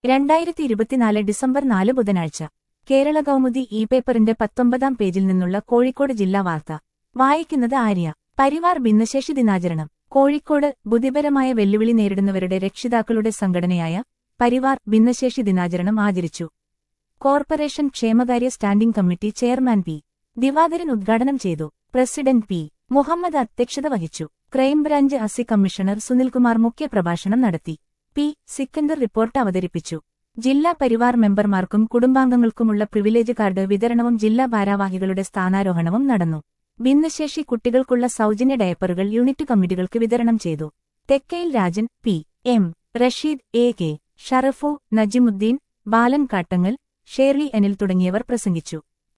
രണ്ടായിരത്തി ഇരുപത്തിനാല് ഡിസംബർ നാല് ബുധനാഴ്ച കേരള കൗമുദി ഇ പേപ്പറിന്റെ പത്തൊമ്പതാം പേജിൽ നിന്നുള്ള കോഴിക്കോട് ജില്ലാ വാർത്ത വായിക്കുന്നത് ആര്യ പരിവാർ ഭിന്നശേഷി ദിനാചരണം കോഴിക്കോട് ബുദ്ധിപരമായ വെല്ലുവിളി നേരിടുന്നവരുടെ രക്ഷിതാക്കളുടെ സംഘടനയായ പരിവാർ ഭിന്നശേഷി ദിനാചരണം ആചരിച്ചു കോർപ്പറേഷൻ ക്ഷേമകാര്യ standing committee chairman P Divakaran ഉദ്ഘാടനം ചെയ്തു പ്രസിഡന്റ് പി മുഹമ്മദ് അധ്യക്ഷത വഹിച്ചു ക്രൈംബ്രാഞ്ച് അസി കമ്മീഷണർ സുനിൽകുമാർ മുഖ്യപ്രഭാഷണം നടത്തി പി സിക്കന്ദർ റിപ്പോർട്ട് അവതരിപ്പിച്ചു ജില്ലാ പരിവാർ മെമ്പർമാർക്കും കുടുംബാംഗങ്ങൾക്കുമുള്ള പ്രിവിലേജ് കാർഡ് വിതരണവും ജില്ലാ ഭാരവാഹികളുടെ സ്ഥാനാരോഹണവും നടന്നു ഭിന്നശേഷി കുട്ടികൾക്കുള്ള സൗജന്യ ഡയപ്പറുകൾ യൂണിറ്റ് കമ്മിറ്റികൾക്ക് വിതരണം ചെയ്തു Thekkayil Rajan P M Rasheed A K Sharafu Najimuddeen Balan Kattangal Shirley Anil തുടങ്ങിയവർ പ്രസംഗിച്ചു